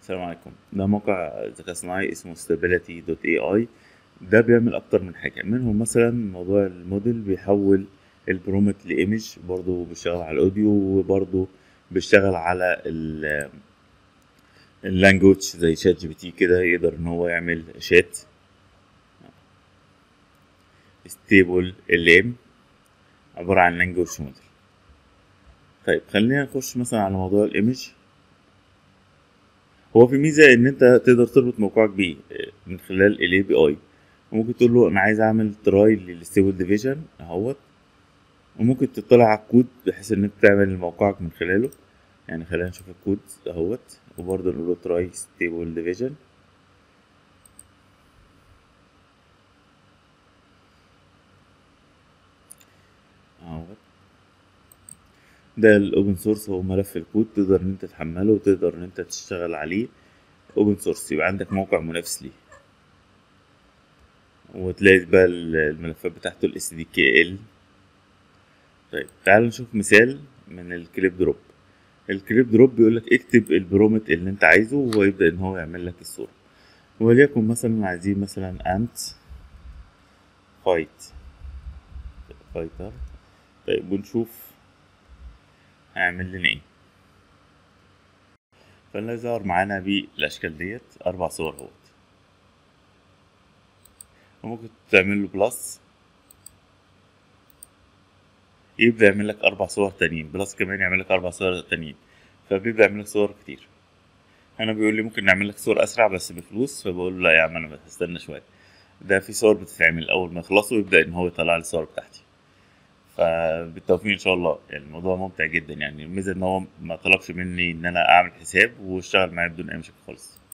السلام عليكم ده موقع ذكاء صناعي اسمه stability.ai ده بيعمل اكتر من حاجة منهم مثلا موضوع الموديل بيحول البرومت لايمج برضو بيشتغل على الاوديو وبرضو بيشتغل على ال اللانجوج زي شات جي بي تي كده يقدر ان هو يعمل شات ستيبل ال عبارة عن لانجوج موديل طيب خلينا نخش مثلا على موضوع الايمج هو في ميزه ان انت تقدر تربط موقعك بيه من خلال الاي بي اي وممكن تقول له انا عايز اعمل تراي للستيبل ديفيجن اهوت وممكن تطلع على الكود بحيث ان انت تعمل موقعك من خلاله يعني خلينا نشوف الكود اهوت وبرضه نقول له تراي ستيبل ديفيجن اهوت ده الاوبن سورس هو ملف الكود تقدر ان انت تحمله وتقدر ان انت تشتغل عليه اوبن سورس يبقى عندك موقع منافس ليه وتلاقي بقى الملفات بتاعته الاس دي كي ال طيب تعال نشوف مثال من الكليب دروب الكليب دروب بيقول لك اكتب البرومت اللي انت عايزه وهو يبدا ان هو يعمل لك الصوره وليكن مثلا عايزين مثلا انت فايت فايتر طيب ونشوف هيعمل لنا ايه فاللي ظهر معانا بالاشكال ديت اربع صور اهوت وممكن تعمل له بلس يبدا يعمل لك اربع صور تانيين بلس كمان يعمل لك اربع صور تانيين فبيبدا يعمل لك صور كتير انا بيقول لي ممكن نعمل لك صور اسرع بس بفلوس فبقول له لا يا عم انا هستنى شويه ده في صور بتتعمل اول ما يخلصوا يبدا ان هو يطلع لي الصور بتاعتي فبالتوفيق ان شاء الله يعني الموضوع ممتع جدا يعني الميزه ان هو ما طلبش مني ان انا اعمل حساب واشتغل معايا بدون اي مشاكل خالص